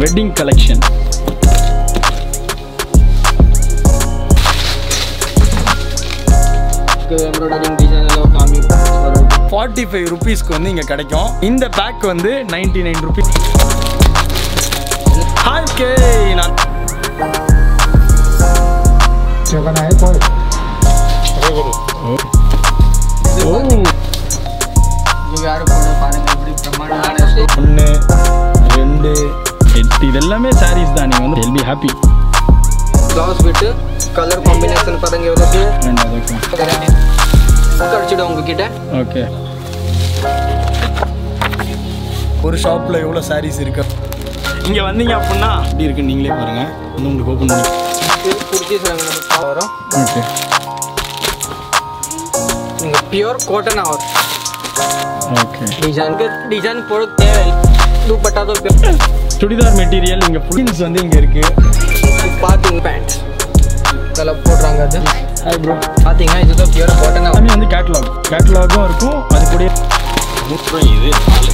Wedding collection embroidering design எல்லாம் காமி forty five ருபீஸ்க்கு வந்து இங்கே கிடைக்கும் இந்த பேக் வந்து நைன்டி நைன் ருபீஸ் ஹாய் கே நான் ஓ இது வேறு போட பாருங்க எப்படி பிரமாண்டமான ஒன்று ரெண்டு எட்டு இது எல்லாமே சாரீஸ் தான் நீங்கள் வந்து எல் பி ஹாப்பி ப்ளவுஸ் விட்டு கலர் காம்பினேஷன் பாருங்க எவ்வளோக்கு கிடச்சிடும் உங்ககிட்ட ஓகே ஒரு ஷாப்பில் எவ்வளோ சாரீஸ் இருக்கு இங்கே வந்தீங்க அப்படின்னா எப்படி இருக்குன்னு நீங்களே பாருங்கள் வந்து உங்களுக்கு ஓப்பன் பண்ணி குர்த்திஸ் நம்ம வரும் ஓகே நீங்கள் பியூர் காட்டன் ஆகும் ஓகே டிசைனுக்கு டிசைன் போட தேவை துப்பட்டா தான் சுடிதார் மெட்டீரியல் இங்கே ஃபுல்ஸ் வந்து இங்கே இருக்குது பார்க்கிங் பேண்ட் இதெல்லாம் போடுறாங்க அது ஹாய் ப்ரோ பார்த்தீங்கன்னா இதுதான் பியூர் காட்டன் ஆகும் எல்லாமே வந்து கேட்லாக் கேட்லாகும் இருக்கும் அது கூட இது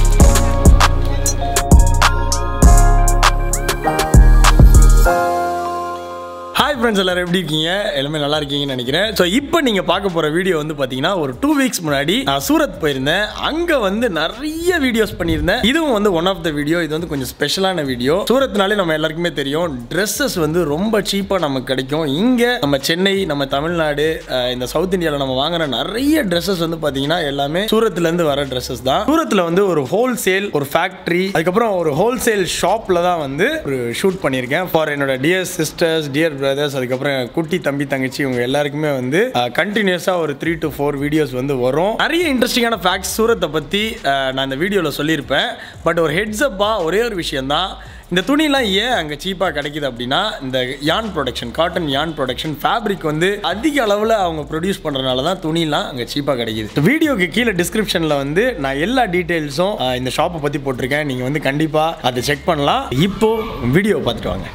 ஹாய் ஃப்ரெண்ட்ஸ் எல்லாரும் எப்படி இருக்கீங்க எல்லாமே நல்லா இருக்கீங்கன்னு நினைக்கிறேன் ஸோ இப்போ நீங்கள் பார்க்க போகிற வீடியோ வந்து பார்த்தீங்கன்னா ஒரு டூ வீக்ஸ் முன்னாடி நான் சூரத் போயிருந்தேன் அங்கே வந்து நிறைய வீடியோஸ் பண்ணியிருந்தேன் இதுவும் வந்து ஒன் ஆஃப் த வீடியோ இது வந்து கொஞ்சம் ஸ்பெஷலான வீடியோ சூரத்னாலே நம்ம எல்லாருக்குமே தெரியும் ட்ரெஸ்ஸஸ் வந்து ரொம்ப சீப்பாக நமக்கு கிடைக்கும் இங்கே நம்ம சென்னை நம்ம தமிழ்நாடு அஹ், இந்த சவுத் இந்தியாவில் நம்ம வாங்குற நிறைய ட்ரெஸ்ஸஸ் வந்து பார்த்தீங்கன்னா எல்லாமே சூரத்லேருந்து வர ட்ரெஸ்ஸஸ் தான் சூரத்தில் வந்து ஒரு ஹோல்சேல் ஒரு ஃபேக்ட்ரி அதுக்கப்புறம் ஒரு ஹோல்சேல் ஷாப்பில் தான் வந்து ஒரு ஷூட் பண்ணியிருக்கேன் ஃபார் என்னோட டியர் சிஸ்டர்ஸ் டியர் பிரதர்ஸ் அதுக்கப்புறம் என் குட்டி தம்பி தங்கச்சி இவங்க எல்லாருக்குமே வந்து கண்டினியூஸாக ஒரு த்ரீ டு ஃபோர் வீடியோஸ் வந்து வரும் நிறைய இன்ட்ரெஸ்டிங்கான ஃபேக்ட்ஸ் சூரத்தை பற்றி நான் இந்த வீடியோவில் சொல்லியிருப்பேன் பட் ஒரு ஹெட்ஸ் அப்பாக ஒரே ஒரு விஷயம்தான் இந்த துணிலாம் ஏன் அங்கே சீப்பாக கிடைக்குது அப்படின்னா இந்த yarn production cotton yarn production fabric வந்து அதிக அளவில் அவங்க ப்ரொடியூஸ் பண்ணுறதுனால தான் துணிலாம் அங்கே சீப்பாக கிடைக்குது வீடியோக்கு கீழே டிஸ்கிரிப்ஷனில் வந்து நான் எல்லா டீட்டெயில்ஸும் இந்த ஷாப்பை பற்றி போட்டிருக்கேன் நீங்கள் வந்து கண்டிப்பாக அதை செக் பண்ணலாம் இப்போ வீடியோ பார்த்துட்டு வாங்க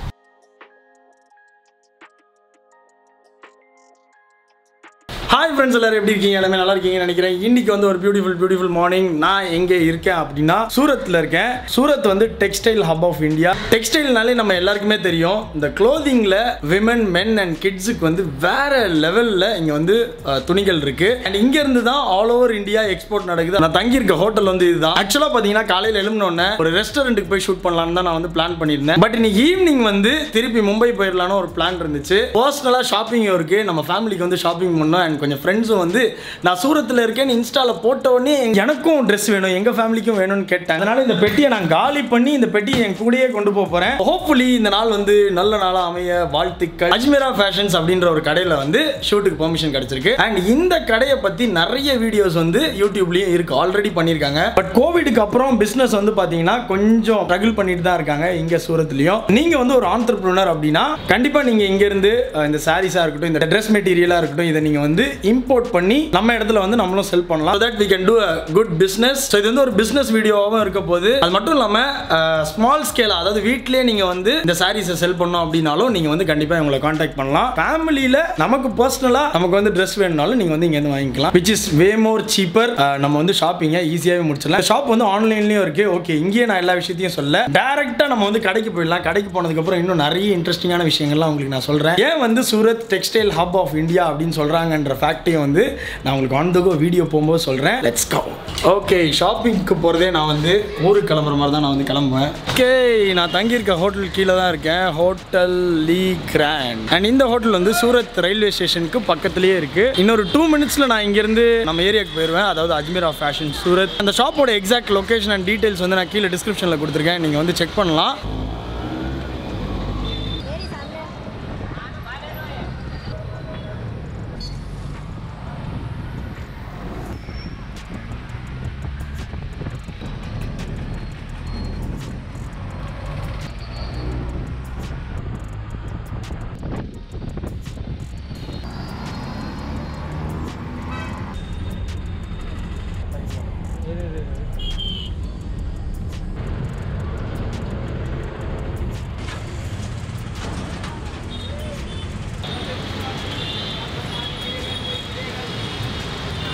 ஹாய் ஃப்ரெண்ட்ஸ் எல்லாரும் எப்படி இருக்கீங்க எல்லாமே நல்லா இருக்கீங்கன்னு நினைக்கிறேன் இன்னைக்கு வந்து ஒரு பியூட்டிஃபுல் பியூட்டிஃபுல் மார்னிங் நான் எங்கே இருக்கேன் அப்படின்னா சூரத்தில் இருக்கேன் சூரத் வந்து டெக்ஸ்டைல் ஹப் ஆஃப் இந்தியா டெக்ஸ்டைல்னாலே நம்ம எல்லாருக்குமே தெரியும் இந்த க்ளோதிங்கில் விமன் மென் அண்ட் கிட்ஸுக்கு வந்து வேற லெவலில் இங்கே வந்து அஹ், துணிகள் இருக்கு அண்ட் இங்கேருந்து தான் ஆல் ஓவர் இந்தியா எக்ஸ்போர்ட் நடக்குது நான் தங்கியிருக்க ஹோட்டல் வந்து இதுதான் ஆக்சுவலாக பார்த்தீங்கன்னா காலையில் எழும்பினோடனே ஒரு ரெஸ்டாரண்ட்டுக்கு போய் ஷூட் பண்ணலாம்னு தான் நான் வந்து பிளான் பண்ணியிருந்தேன் பட் இன்னைக்கு ஈவினிங் வந்து திருப்பி மும்பை போயிடலான்னு ஒரு பிளான் இருந்துச்சு பர்சனலாக ஷாப்பிங் இருக்கு நம்ம ஃபேமிலிக்கு வந்து ஷாப்பிங் பண்ணோம் அண்ட் கொஞ்சம் ஃப்ரெண்ட்ஸும் வந்து நான் சூரத்தில் இருக்கேன்னு இன்ஸ்டாவில் போட்ட உடனே எனக்கும் ட்ரெஸ் வேணும் எங்கள் ஃபேமிலிக்கும் வேணும்னு கேட்டேன் அதனால இந்த பெட்டியை நான் காலி பண்ணி இந்த பெட்டியை என் கூடயே கொண்டு போக போகிறேன் ஹோப்ஃபுல்லி இந்த நாள் வந்து நல்ல நாளாக அமைய வாழ்த்துக்கள் அஜ்மீரா ஃபேஷன்ஸ் அப்படின்ற ஒரு கடையில் வந்து ஷூட்டுக்கு பெர்மிஷன் கிடைச்சிருக்கு அண்ட் இந்த கடையை பற்றி நிறைய வீடியோஸ் வந்து யூடியூப்லேயும் இருக்கு ஆல்ரெடி பண்ணியிருக்காங்க பட் கோவிடுக்கு அப்புறம் பிஸ்னஸ் வந்து பார்த்தீங்கன்னா கொஞ்சம் ஸ்ட்ரகிள் பண்ணிட்டு தான் இருக்காங்க இங்கே சூரத்லையும் நீங்கள் வந்து ஒரு ஆண்டர்பிரினர் அப்படின்னா கண்டிப்பாக நீங்கள் இங்கேருந்து அஹ், இந்த சாரீஸாக இருக்கட்டும் இந்த ட்ரெஸ் மெட்டீரியலாக இருக்கட்டும் இதை நீங்கள் வந்து இம்போர்ட் பண்ணி நம்ம இடத்துல வந்து நம்மளும் செல் பண்ணலாம் so that we can do a good business so இது வந்து ஒரு பிஸ்னஸ் வீடியோவாகவும் இருக்க போது அது மட்டும் இல்லாமல் ஸ்மால் ஸ்கேல் அதாவது வீட்லயே நீங்கள் வந்து இந்த சாரீஸை செல் பண்ணோம் அப்படின்னாலும் நீங்கள் வந்து கண்டிப்பாக இவங்களை காண்டாக்ட் பண்ணலாம் ஃபேமிலியில் நமக்கு பர்சனலாக நமக்கு வந்து ட்ரெஸ் வேணும்னாலும் நீங்கள் வந்து இங்கேருந்து வாங்கிக்கலாம் which is way more cheaper நம்ம வந்து ஷாப்பிங்கை ஈஸியாகவே முடிச்சிடலாம் ஷாப் வந்து ஆன்லைன்லேயும் இருக்கு ஓகே இங்கேயே நான் எல்லா விஷயத்தையும் சொல்ல டேரெக்டாக நம்ம வந்து கடைக்கு போயிடலாம் கடைக்கு போனதுக்கப்புறம் இன்னும் நிறைய இன்ட்ரெஸ்டிங்கான விஷயங்கள்லாம் உங்களுக்கு நான் சொல்கிறேன் ஏன் வந்து Surat textile hub of India அப்படின்னு சொல்கிறாங்கன்ற ஃபேக்டையும் வந்து நான் உங்களுக்கு ஆன் தகோ வீடியோ போகும்போது சொல்கிறேன் லெட்ஸ் கோ ஓகே ஷாப்பிங்க்கு போகிறதே நான் வந்து ஊருக்கு கிளம்புற மாதிரி தான் நான் வந்து கிளம்புவேன் ஓகே நான் தங்கியிருக்க ஹோட்டல் கீழே தான் இருக்கேன் ஹோட்டல் லீ கிராண்ட் அண்ட் இந்த ஹோட்டல் வந்து சூரத் ரயில்வே ஸ்டேஷனுக்கு பக்கத்துலேயே இருக்குது இன்னொரு டூ மினிட்ஸில் நான் இங்கேருந்து நம்ம ஏரியாவுக்கு போயிடுவேன் அதாவது அஜ்மீரா ஃபேஷன் சூரத் அந்த ஷாப்போட எக்ஸாக்ட் லொகேஷன் அண்ட் டீட்டெயில்ஸ் வந்து நான் கீழே டிஸ்கிரிப்ஷனில் கொடுத்துருக்கேன் நீங்கள் வந்து செக் பண்ணலாம்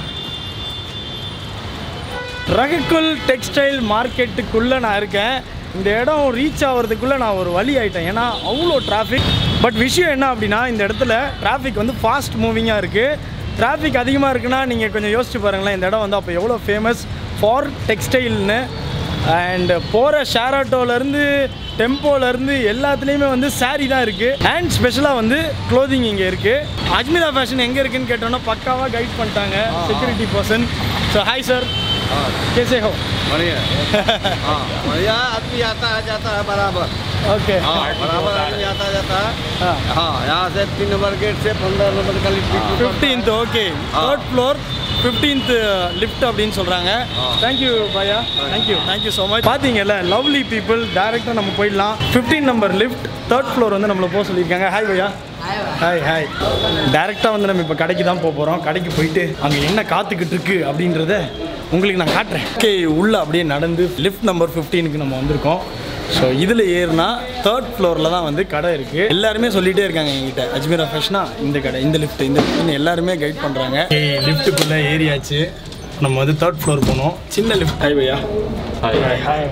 ரகக்குல் டெக்ஸ்டைல் மார்க்கெட்டுக்குள்ளே நான் இருக்கேன் இந்த இடம் ரீச் ஆகிறதுக்குள்ளே நான் ஒரு வழி ஆயிட்டேன் ஏன்னா அவ்வளோ டிராஃபிக் பட் விஷயம் என்ன அப்படின்னா இந்த இடத்துல டிராஃபிக் வந்து ஃபாஸ்ட் மூவிங்காக இருக்குது டிராஃபிக் அதிகமாக இருக்குன்னா நீங்கள் கொஞ்சம் யோசிச்சு பாருங்களேன் இந்த இடம் வந்து அப்போ எவ்வளோ ஃபேமஸ் ஃபார் டெக்ஸ்டைல்னு அண்ட் போகிற ஷேர் ஆட்டோலேருந்து டெம்போலேருந்து எல்லாத்துலேயுமே வந்து saree தான் இருக்குது அண்ட் ஸ்பெஷலாக வந்து க்ளோதிங் இங்கே இருக்குது அஜ்மீரா ஃபேஷன் எங்கே இருக்குன்னு கேட்டோன்னா பக்காவாக கைட் பண்ணிட்டாங்க security person so hi sir கேசே ஹோ बढ़िया हाँ बढ़िया आदमी आता है जाता है बराबर ஓகே हाँ बराबर आदमी आता जाता है हाँ। हाँ यहाँ से तीन नंबर गेट से पंद्रह नंबर का लिफ्ट ऊपर fifteenth okay third floor fifteenth lift அப்படின்னு சொல்கிறாங்க தேங்க்யூ பாயா தேங்க்யூ தேங்க்யூ ஸோ மச் பார்த்தீங்கல்ல லவ்லி பீப்புள் டேரெக்டாக நம்ம போயிடலாம் fifteen number lift third floor வந்து நம்மளை போக சொல்லியிருக்காங்க ஹாய் பையா ஹாய் ஹாய் டேரெக்டாக வந்து நம்ம இப்போ கடைக்கு தான் போக போகிறோம் கடைக்கு போயிட்டு அங்கே என்ன காத்துக்கிட்டு இருக்கு அப்படின்றத உங்களுக்கு நான் காட்டுறேன் ஓகே உள்ள அப்படியே நடந்து லிஃப்ட் நம்பர் ஃபிஃப்டீனுக்கு நம்ம வந்திருக்கோம் ஸோ இதில் ஏறுனா தேர்ட் ஃப்ளோரில் தான் வந்து கடை இருக்குது எல்லாருமே சொல்லிகிட்டே இருக்காங்க என்கிட்ட அஜ்மீரா ஃபேஷனா இந்த கடை இந்த லிஃப்ட் இந்த லிஃப்ட்னு எல்லாருமே கைட் பண்ணுறாங்க லிஃப்ட்டுக்குள்ளே ஏறியாச்சு நம்ம வந்து தேர்ட் ஃப்ளோர் போனோம் சின்ன லிஃப்ட் ஹாய் பையா ஹாய் ஹாய் ஹாய்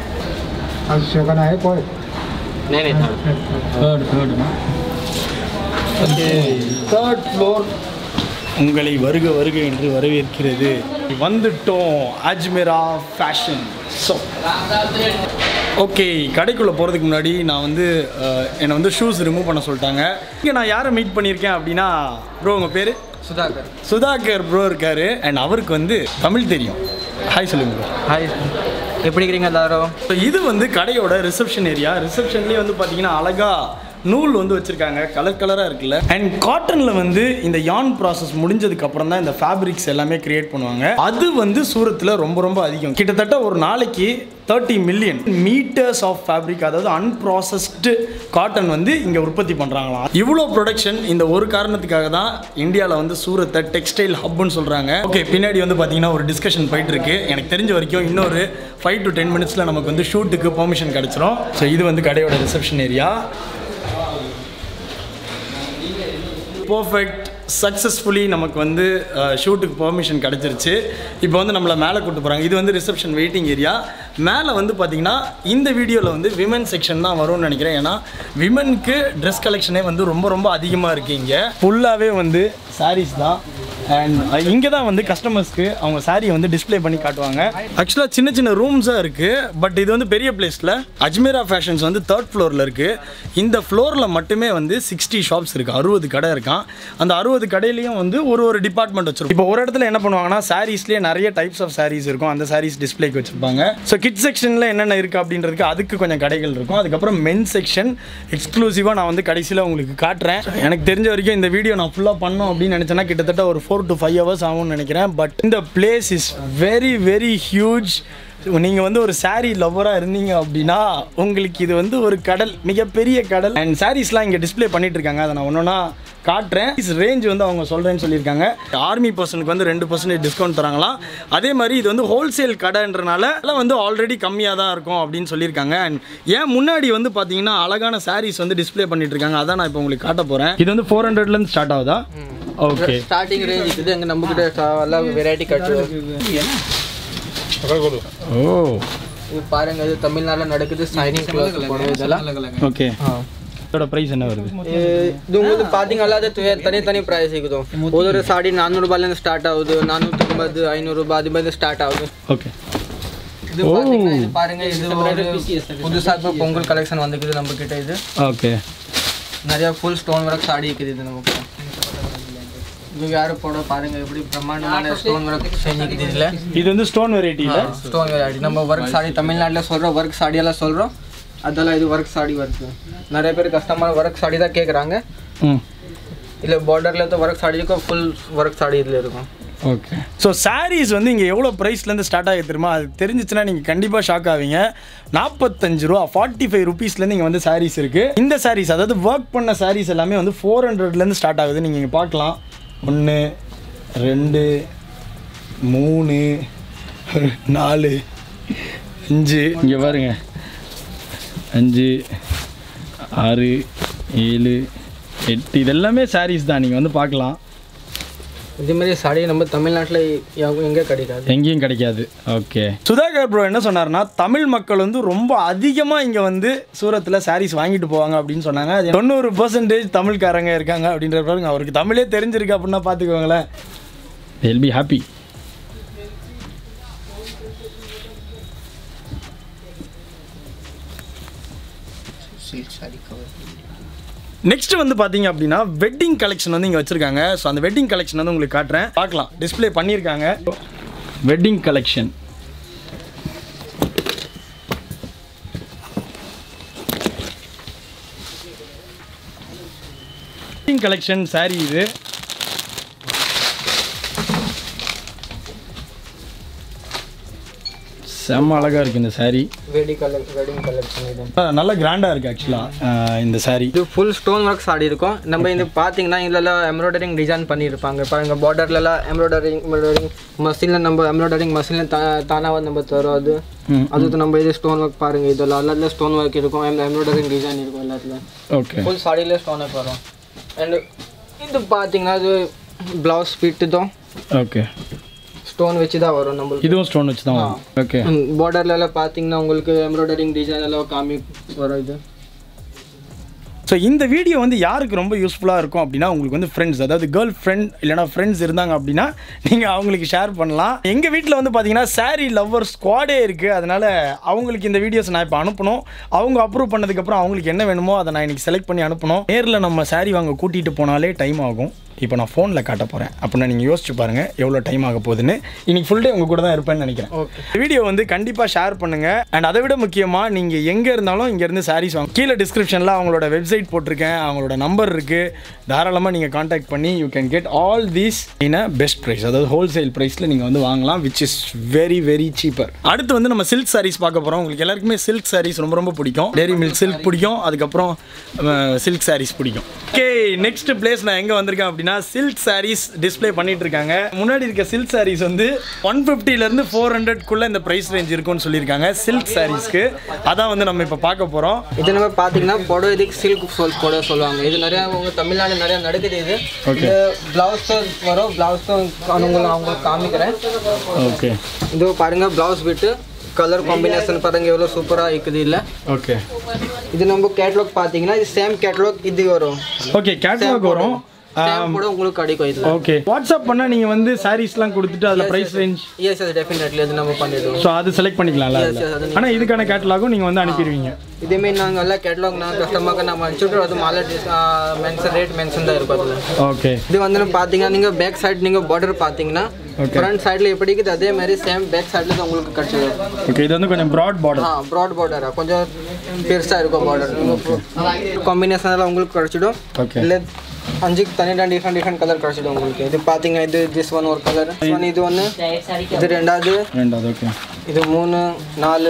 नहीं नहीं थर्ड थर्ड ना தேர்ட் ஃப்ளோர் உங்களை வருக வருக என்று வரவேற்கிறது வந்துட்டோம் அஜ்மீரா ஃபேஷன் ஸோ ஓகே கடைக்குள்ளே போகிறதுக்கு முன்னாடி நான் வந்து அஹ், என்னை வந்து ஷூஸ் ரிமூவ் பண்ண சொல்லிட்டாங்க இங்கே நான் யாரை மீட் பண்ணியிருக்கேன் அப்படின்னா ப்ரோ உங்கள் பேர் सुधाकर சுதாகர் ப்ரோ இருக்காரு அண்ட் அவருக்கு வந்து தமிழ் தெரியும் ஹாய் சொல்லுங்க ப்ரோ हाय எப்படி இருக்கிறீங்க எல்லாரும் ஸோ இது வந்து கடையோட ரிசப்ஷன் ஏரியா ரிசப்ஷன்லேயே வந்து பார்த்தீங்கன்னா அழகா நூல் வந்து வச்சுருக்காங்க கலர் கலராக இருக்குல்ல அண்ட் காட்டனில் வந்து இந்த யான் ப்ராசஸ் முடிஞ்சதுக்கு அப்புறம் தான் இந்த ஃபேப்ரிக்ஸ் எல்லாமே கிரியேட் பண்ணுவாங்க அது வந்து சூரத்தில் ரொம்ப ரொம்ப அதிகம் கிட்டத்தட்ட ஒரு நாளைக்கு thirty million metres of fabric அதாவது அன்ப்ராசஸ்டு காட்டன் வந்து இங்கே உற்பத்தி பண்ணுறாங்களாம் இவ்வளோ ப்ரொடக்ஷன் இந்த ஒரு காரணத்துக்காக தான் இந்தியாவில் வந்து சூரத்தை டெக்ஸ்டைல் ஹப்னு சொல்கிறாங்க ஓகே பின்னாடி வந்து பார்த்தீங்கன்னா ஒரு டிஸ்கஷன் போயிட்டு இருக்கு எனக்கு தெரிஞ்ச வரைக்கும் இன்னொரு ஃபைவ் டு டென் மினிட்ஸில் நமக்கு வந்து ஷூட்டுக்கு பெர்மிஷன் கிடச்சிரும் ஸோ இது வந்து கடையோட ரிசப்ஷன் ஏரியா பர்ஃபெக்ட் சக்ஸஸ்ஃபுல்லி நமக்கு வந்து ஷூட்டுக்கு பெர்மிஷன் கிடச்சிருச்சு இப்போ வந்து நம்மளை மேலே கூட்டு போகிறாங்க இது வந்து ரிசப்ஷன் வெயிட்டிங் ஏரியா மேலே வந்து பார்த்தீங்கன்னா இந்த வீடியோவில் வந்து விமன் செக்ஷன் தான் வரும்னு நினைக்கிறேன் ஏன்னா விமனுக்கு ட்ரெஸ் கலெக்ஷனே வந்து ரொம்ப ரொம்ப அதிகமாக இருக்குது இங்கே ஃபுல்லாகவே வந்து sarees தான் அண்ட் இங்கே தான் வந்து கஸ்டமர்ஸ்க்கு அவங்க சாரியை வந்து டிஸ்ப்ளே பண்ணி காட்டுவாங்க ஆக்சுவலாக சின்ன சின்ன ரூம்ஸாக இருக்குது பட் இது வந்து பெரிய பிளேஸில் அஜ்மீரா ஃபேஷன்ஸ் வந்து தேர்ட் ஃப்ளோரில் இருக்குது இந்த ஃப்ளோரில் மட்டுமே வந்து சிக்ஸ்டி ஷாப்ஸ் இருக்குது அறுபது கடை இருக்கான் அந்த அறுபது கடையிலையும் வந்து ஒரு ஒரு டிபார்ட்மெண்ட் வச்சிருக்கும் இப்போ ஒரு இடத்துல என்ன பண்ணுவாங்கன்னா சாரீஸ்லேயே நிறைய டைப்ஸ் ஆஃப் சாரீஸ் இருக்கும் அந்த சாரீஸ் டிஸ்ப்ளேக்கு வச்சிருப்பாங்க ஸோ கிட் செக்ஷனில் என்னென்ன இருக்குது அப்படின்றதுக்கு அதுக்கு கொஞ்சம் கடைகள் இருக்கும் அதுக்கப்புறம் மென் செக்ஷன் எக்ஸ்க்ளூசிவாக நான் வந்து கடைசியில் உங்களுக்கு காட்டுறேன் எனக்கு தெரிஞ்ச வரைக்கும் இந்த வீடியோ நான் ஃபுல்லாக பண்ணோம் அப்படின்னு நினச்சேன்னா கிட்டத்தட்ட ஒரு ஃபோர் டு ஃபைவ் ஹவர்ஸ் ஆகும்னு நினைக்கிறேன் பட் இந்த place is very very huge நீங்கள் வந்து ஒரு saree லவ்வராக இருந்தீங்க அப்படின்னா உங்களுக்கு இது வந்து ஒரு கடல் மிகப்பெரிய கடல் அண்ட் சாரீஸ்லாம் இங்கே டிஸ்ப்ளே பண்ணிட்டு இருக்காங்க அதை நான் ஒன்றா காட்டுறேன் ரேஞ்ச் வந்து அவங்க சொல்கிறேன்னு சொல்லியிருக்காங்க ஆர்மி பர்சனுக்கு வந்து ரெண்டு பர்சன்டேஜ் டிஸ்கவுண்ட் தராங்களாம் அதே மாதிரி இது வந்து ஹோல்சேல் கடைன்றனால எல்லாம் வந்து ஆல்ரெடி கம்மியாக தான் இருக்கும் அப்படின்னு சொல்லியிருக்காங்க அண்ட் ஏன் முன்னாடி வந்து பார்த்தீங்கன்னா அழகான சாரீஸ் வந்து டிஸ்ப்ளே பண்ணிட்டு இருக்காங்க அதான் நான் இப்போ உங்களுக்கு காட்ட போகிறேன் இது வந்து ஃபோர் ஹண்ட்ரட்லேருந்து ஸ்டார்ட் ஆகுதா ஓகே ಸ್ಟಾರ್ಟಿಂಗ್ ರೇಂಜ್ ಇದೆ ಹಂಗೆ ನಮ್ಮ ಗಿಡ ಎಲ್ಲ ವೆರೈಟಿ ಕಟ್ಟು ஓ இது பாருங்க இது தமிழ்நாடுல நடக்குது சைனிங் கிளாஸ் போடுறது இதெல்லாம் ஓகே இதோட ப்ரைஸ் என்ன வருது ಇದು ಮುಂದೆ ಪಾತಿಂಗ್ ಅಲ್ಲದೆ ತನಿ ತನಿ ಪ್ರೈಸ್ ಸಿಗುದು ಹೋದ್ರೆ ಸಾಡಿ ನಾನ್ನೂರು ರೂಪಾಯಿಂದ ಸ್ಟಾರ್ಟ್ ಆಗುದು ನಾನ್ನೂರ ತೊಂಬತ್ತು ಐನೂರು ರೂಪಾಯಿ ಅದು ಬಂದು ಸ್ಟಾರ್ಟ್ ಆಗುದು ஓகே இது பாத்தீங்கன்னா இது பாருங்க இது ஒரு புதுசா இப்போ பொங்கல் கலெக்ஷன் வந்துக்குது நம்ம கிட்ட இது ஓகே நிறைய ஃபுல் ஸ்டோன் ஒர்க் சாடி இருக்குது இது நமக்கு இது யாரு போட பாருங்க எப்படி பிரம்மாண்டமான ஸ்டோன் ஒர்க் செஞ்சுக்குது இதுல இது வந்து ஸ்டோன் வெரைட்டியில் ஸ்டோன் வெரைட்டி நம்ம ஒர்க் சாடி தமிழ்நாட்டில் சொல்கிறோம் ஒர்க் சாடி எல்லாம் சொல்கிறோம் அதெல்லாம் இது ஒர்க் சாடி ஒர்க் நிறைய பேர் கஸ்டமர் ஒர்க் சாடி தான் கேட்குறாங்க ம் இல்லை பார்டரில் தான் ஒர்க் சாடி இருக்கும் ஃபுல் ஒர்க் சாடி இதில் இருக்கும் ஓகே ஸோ சாரீஸ் வந்து இங்கே எவ்வளோ ப்ரைஸ்லேருந்து ஸ்டார்ட் ஆகி தெரியுமா அது தெரிஞ்சிச்சுன்னா நீங்கள் கண்டிப்பாக ஷாக் ஆவீங்க நாற்பத்தஞ்சு ரூபா ஃபார்ட்டி ஃபைவ் ருபீஸ்லேருந்து இங்கே வந்து சாரீஸ் இருக்குது இந்த சாரீஸ் அதாவது ஒர்க் பண்ண சாரீஸ் எல்லாமே வந்து ஃபோர் ஹண்ட்ரட்லேருந்து ஸ்டார்ட் ஆகுது நீங்கள் இங்கே பார்க்கலாம் ஒன்று ரெண்டு மூணு நாலு அஞ்சு இங்கே பாருங்க அஞ்சு ஆறு ஏழு எட்டு இதெல்லாமே சாரீஸ் தான் நீங்கள் வந்து பார்க்கலாம் இதே மாதிரி சாடி நம்ம தமிழ்நாட்டில் எங்கே கிடைக்காது எங்கேயும் கிடைக்காது ஓகே சுதாகர் ப்ரோ என்ன சொன்னார்னா தமிழ் மக்கள் வந்து ரொம்ப அதிகமாக இங்கே வந்து சூரத்தில் சாரீஸ் வாங்கிட்டு போவாங்க அப்படின்னு சொன்னாங்க அது தொண்ணூறு பர்சன்டேஜ் தமிழ்காரங்க இருக்காங்க அப்படின்ற பாருங்க அவருக்கு தமிழே தெரிஞ்சிருக்கு அப்படின்னா பார்த்துக்கோங்களேன் will be happy silk sari cover next வந்து பார்த்தீங்க அப்படின்னா வெட்டிங் கலெக்ஷன் வந்து இங்கே வச்சுருக்காங்க ஸோ அந்த வெட்டிங் கலெக்ஷன் வந்து உங்களுக்கு காட்டுறேன் பார்க்கலாம் டிஸ்ப்ளே பண்ணியிருக்காங்க wedding collection wedding collection saree இது செம்ம அழகாக இருக்குது இந்த saree வெடி கலர் வெட்டிங் கலெக்ஷன் இது அஹ் நல்ல கிராண்டாக இருக்குது ஆக்சுவலாக இந்த saree இது ஃபுல் ஸ்டோன் ஒர்க் சாடி இருக்கும் நம்ம இந்த பார்த்தீங்கன்னா இதுலலாம் எம்ப்ராய்டரிங் டிசைன் பண்ணியிருப்பாங்க பாருங்க பார்டர்லலாம் எம்ப்ராய்டரிங் எம்ப்ராய்டரிங் மசினில் நம்ம எம்ப்ராய்டரிங் மசினில் தா தானாக நம்ம தரோம் அது ம் அதுக்கு நம்ம இது ஸ்டோன் ஒர்க் பாருங்க இதில் எல்லாத்துல ஸ்டோன் ஒர்க் இருக்கும் எம்ப்ராய்டரிங் டிசைன் இருக்கும் எல்லாத்துல ஓகே ஃபுல் சாடியில் ஸ்டோன் ஒர்க் வரும் அண்ட் இது பார்த்தீங்கன்னா இது ப்ளவுஸ் ஃபிட்டு தான் ஓகே ஸ்டோன் வச்சு தான் வரும் நம்மளுக்கு இதுவும் ஸ்டோன் வச்சு தான் வரும் ஓகே பார்டர்ல எல்லாம் பார்த்தீங்கன்னா உங்களுக்கு எம்ப்ராய்டரிங் டிசைன் எல்லாம் காமி வரும் இது ஸோ இந்த வீடியோ வந்து யாருக்கு ரொம்ப யூஸ்ஃபுல்லாக இருக்கும் அப்படின்னா உங்களுக்கு வந்து ஃப்ரெண்ட்ஸ் அதாவது கேர்ள் ஃப்ரெண்ட் இல்லைனா ஃப்ரெண்ட்ஸ் இருந்தாங்க அப்படின்னா நீங்கள் அவங்களுக்கு ஷேர் பண்ணலாம் எங்கள் வீட்டில் வந்து பார்த்தீங்கன்னா saree லவ்வர் ஸ்குவாடே இருக்குது அதனால் அவங்களுக்கு இந்த வீடியோஸ் நான் இப்போ அனுப்பணும் அவங்க அப்ரூவ் பண்ணதுக்கப்புறம் அவங்களுக்கு என்ன வேணுமோ அதை நான் இன்னைக்கு செலக்ட் பண்ணி அனுப்பணும் நேரில் நம்ம saree வாங்க கூட்டிகிட்டு போனாலே டைம் ஆகும் இப்போ நான் ஃபோனில் காட்ட போகிறேன் அப்படின்னா நீங்கள் யோசிச்சு பாருங்கள் எவ்வளோ டைம் ஆக போகுதுன்னு இன்னைக்கு ஃபுல் டே உங்கள் கூட தான் இருப்பேன்னு நினைக்கிறேன் ஓகே வீடியோ வந்து கண்டிப்பாக ஷேர் பண்ணுங்கள் அண்ட் அதை விட முக்கியமாக நீங்கள் எங்கே இருந்தாலும் இங்கேருந்து சாரீஸ் வாங்க கீழே டிஸ்கிரிப்ஷனில் அவங்களோட வெப்சைட் போட்டிருக்கேன் அவங்களோட நம்பர் இருக்குது தாராளமாக நீங்கள் காண்டாக்ட் பண்ணி you can get all these in a best price அதாவது ஹோல்சேல் ப்ரைஸில் நீங்கள் வந்து வாங்கலாம் which is very very cheaper அடுத்து வந்து நம்ம சில்க் சாரீஸ் பார்க்க போகிறோம் உங்களுக்கு எல்லாருக்குமே சில்க் சாரீஸ் ரொம்ப ரொம்ப பிடிக்கும் டேரி மில்க் சில்க் பிடிக்கும் அதுக்கப்புறம் சில்க் சாரீஸ் பிடிக்கும் ஓகே நெக்ஸ்ட் பிளேஸ் நான் எங்கே வந்திருக்கேன் அப்படின்னா சில்க் சாரீஸ் டிஸ்ப்ளே பண்ணிட்டு இருக்காங்க முன்னாடி இருக்க சில்க் சாரீஸ் வந்து ஒன் ஃபிஃப்டிலேருந்து ஃபோர் ஹண்ட்ரட்குள்ளே இந்த ப்ரைஸ் ரேஞ்ச் இருக்கும்னு சொல்லியிருக்காங்க சில்க் சாரீஸ்க்கு அதான் வந்து நம்ம இப்போ பார்க்க போகிறோம் இது நம்ம பார்த்தீங்கன்னா புடவை இதுக்கு சில்க் சொல் புடவை சொல்லுவாங்க இது நிறையா உங்க தமிழ்நாடு நிறையா நடக்குது இது இது பிளவுஸ் வரும் பிளவுஸ் உங்களுக்கு அவங்களுக்கு காமிக்கிறேன் ஓகே இது பாருங்க பிளவுஸ் விட்டு கலர் காம்பினேஷன் பாருங்க எவ்வளோ சூப்பராக இருக்குது இல்லை ஓகே இது நம்ம கேட்லாக் பார்த்தீங்கன்னா இது சேம் கேட்லாக் இது வரும் ஓகே கேட்லாக் வரும் சேம் கூட உங்களுக்கு கிடைக்கும் இதில் ஓகே வாட்ஸ்அப் பண்ணால் நீங்கள் வந்து சாரீஸ்லாம் கொடுத்துட்டு அதில் price range yes yes definitely அது நம்ம பண்ணிடுவோம் ஸோ அது செலக்ட் பண்ணிக்கலாம்ல Yes, yes, அது ஆனால் இதுக்கான கேட்டலாகும் நீங்கள் வந்து அனுப்பிடுவீங்க இதேமாரி நாங்கள் ಎಲ್ಲ கேட்லாக் நான் கஸ்டமருக்கு நம்ம அனுப்பிச்சுட்டு அது மாலை மென்ஷன் ரேட் மென்ஷன் தான் இருக்கும் அதில் ஓகே இது வந்து பார்த்தீங்கன்னா நீங்கள் பேக் சைடு நீங்கள் பார்டர் பார்த்தீங்கன்னா ஃப்ரண்ட் சைடில் எப்படி இருக்குது அதே மாதிரி சேம் பேக் சைடில் தான் உங்களுக்கு கிடச்சிடும் ஓகே இது வந்து கொஞ்சம் ப்ராட் பார்டர் ஆ ப்ராட் பார்டரா கொஞ்சம் பெருசாக இருக்கும் பார்டர் காம்பினேஷன் எல்லாம் உங்களுக்கு கிடச்சிடும் ஓகே இல்லை அஞ்சுக்கு தனி டிஃப்ரெண்ட் டிஃப்ரெண்ட் கலர் கிடச்சிடும் உங்களுக்கு இது பார்த்தீங்கன்னா இது திஸ் ஒன் ஒரு கலர் ஒன் இது ஒன்று இது ரெண்டாவது ரெண்டாவது ஓகே இது மூணு நாலு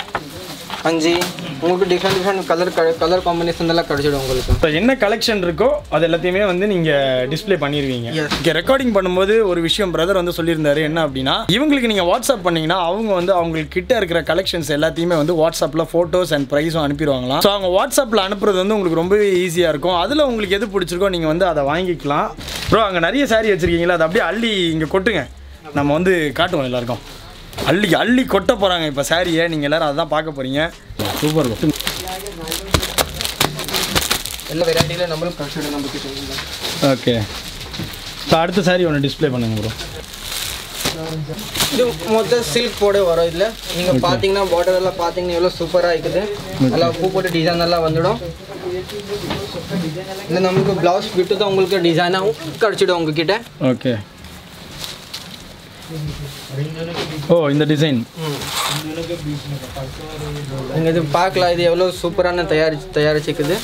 அஞ்சு உங்களுக்கு different different colour colour combination எல்லாம் கிடச்சிடும் உங்களுக்கு இப்போ என்ன கலெக்ஷன் இருக்கோ அது எல்லாத்தையுமே வந்து நீங்கள் டிஸ்ப்ளே பண்ணிடுவீங்க Yes. இங்கே ரெக்கார்டிங் பண்ணும்போது ஒரு விஷயம் பிரதர் வந்து சொல்லியிருந்தாரு என்ன அப்படின்னா இவங்களுக்கு நீங்கள் வாட்ஸ்அப் பண்ணீங்கன்னா அவங்க வந்து அவங்களுக்கு கிட்ட இருக்கிற கலெக்ஷன்ஸ் எல்லாத்தையுமே வந்து வாட்ஸ்அப்பில் ஃபோட்டோஸ் அண்ட் ப்ரைஸும் அனுப்பிடுவாங்களாம் ஸோ அவங்க வாட்ஸ்அப்பில் அனுப்புறது வந்து உங்களுக்கு ரொம்பவே ஈஸியாக இருக்கும் அதில் உங்களுக்கு எது பிடிச்சிருக்கோ நீங்கள் வந்து அதை வாங்கிக்கலாம் ப்ரோ அங்கே நிறைய saree வச்சுருக்கீங்களா அதை அப்படியே அள்ளி இங்கே கொட்டுங்க நம்ம வந்து காட்டுவோம் எல்லாருக்கும் அள்ளி அள்ளி கொட்ட போகிறாங்க இப்போ சாரியை நீங்கள் எல்லாரும் அதை தான் பார்க்க போகிறீங்க சூப்பர் எல்லா வெரைட்டியில் நம்மளுக்கு கிடச்சிடும் நம்ம கிட்ட ஓகே ஸோ அடுத்த சாரி ஒன்று டிஸ்ப்ளே பண்ணுங்க ப்ரோ இது மொத்தம் சில்க் போட வரும் இதில் நீங்கள் பார்த்தீங்கன்னா பார்டர் எல்லாம் பார்த்தீங்கன்னா எவ்வளோ சூப்பராக இருக்குது நல்லா பூ போட்டு டிசைன் எல்லாம் வந்துடும் இல்லை நமக்கு ப்ளவுஸ் விட்டு தான் உங்களுக்கு டிசைனாகவும் கிடச்சிடும் உங்ககிட்ட ஓகே ஓ இந்த டிசைன் நீங்கள் இது பார்க்கலாம் இது எவ்வளோ சூப்பரான தயாரி தயாரிச்சிக்குது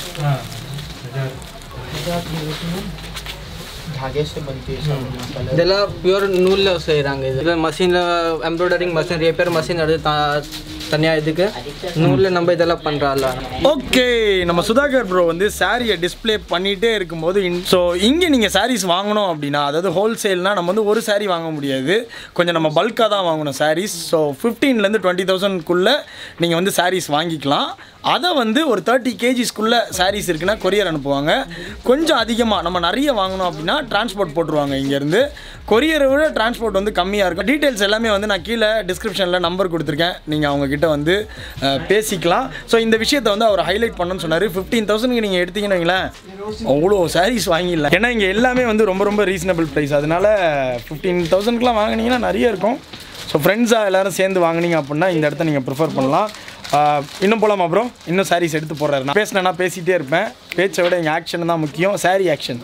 இதெல்லாம் பியூர் நூலில் செய்கிறாங்க இது இதில் மஷினில் எம்ப்ராய்டரிங் மஷின் ரிப்பேர் மஷின் எடுத்து தா தனியாக இதுக்கு நூலில் நம்ம இதெல்லாம் பண்ணுறோம்ல ஓகே நம்ம சுதாகர் ப்ரோ வந்து சாரியை டிஸ்ப்ளே பண்ணிகிட்டே இருக்கும்போது ஸோ இங்கே நீங்கள் சாரீஸ் வாங்கணும் அப்படின்னா அதாவது ஹோல்சேல்னால் நம்ம வந்து ஒரு saree வாங்க முடியாது கொஞ்சம் நம்ம பல்காக தான் வாங்கணும் சாரீஸ் ஸோ ஃபிஃப்டீன்லேருந்து டுவெண்ட்டி தௌசண்ட்குள்ளே நீங்கள் வந்து சாரீஸ் வாங்கிக்கலாம் அதை வந்து ஒரு தேர்ட்டி கேஜிஸ்க்குள்ளே சாரீஸ் இருக்குன்னா கொரியர் அனுப்புவாங்க கொஞ்சம் அதிகமாக நம்ம நிறைய வாங்கணும் அப்படின்னா டிரான்ஸ்போர்ட் போட்டுருவாங்க இங்கேருந்து கொரியரை விட டிரான்ஸ்போர்ட் வந்து கம்மியாக இருக்கும் டீட்டெயில்ஸ் எல்லாமே வந்து நான் கீழே டிஸ்கிரிப்ஷனில் நம்பர் கொடுத்துருக்கேன் நீங்கள் அவங்கக்கிட்ட வந்து அஹ், பேசிக்கலாம் ஸோ இந்த விஷயத்தை வந்து அவர் ஹைலைட் பண்ணணும்னு சொன்னார் ஃபிஃப்டீன் தௌசண்ட்க்கு நீங்கள் எடுத்தீங்கன்னு வைங்களேன் அவ்வளோ சாரீஸ் வாங்கிடலாம் ஏன்னா இங்கே எல்லாமே வந்து ரொம்ப ரொம்ப ரீசனபிள் ப்ரைஸ் அதனால ஃபிஃப்டீன் தௌசண்ட்க்குலாம் வாங்கினீங்கன்னா நிறைய இருக்கும் ஸோ ஃப்ரெண்ட்ஸாக எல்லாரும் சேர்ந்து வாங்குனீங்க அப்படின்னா இந்த இடத்த நீங்கள் ப்ரிஃபர் பண்ணலாம் ஆஹ் இன்னும் போகலாமா ப்ரோ இன்னும் சாரீஸ் எடுத்து போடுறாரு நான் பேசினேன்னா பேசிகிட்டே இருப்பேன் பேச்சை விட எங்கள் ஆக்ஷன் தான் முக்கியம் sorry action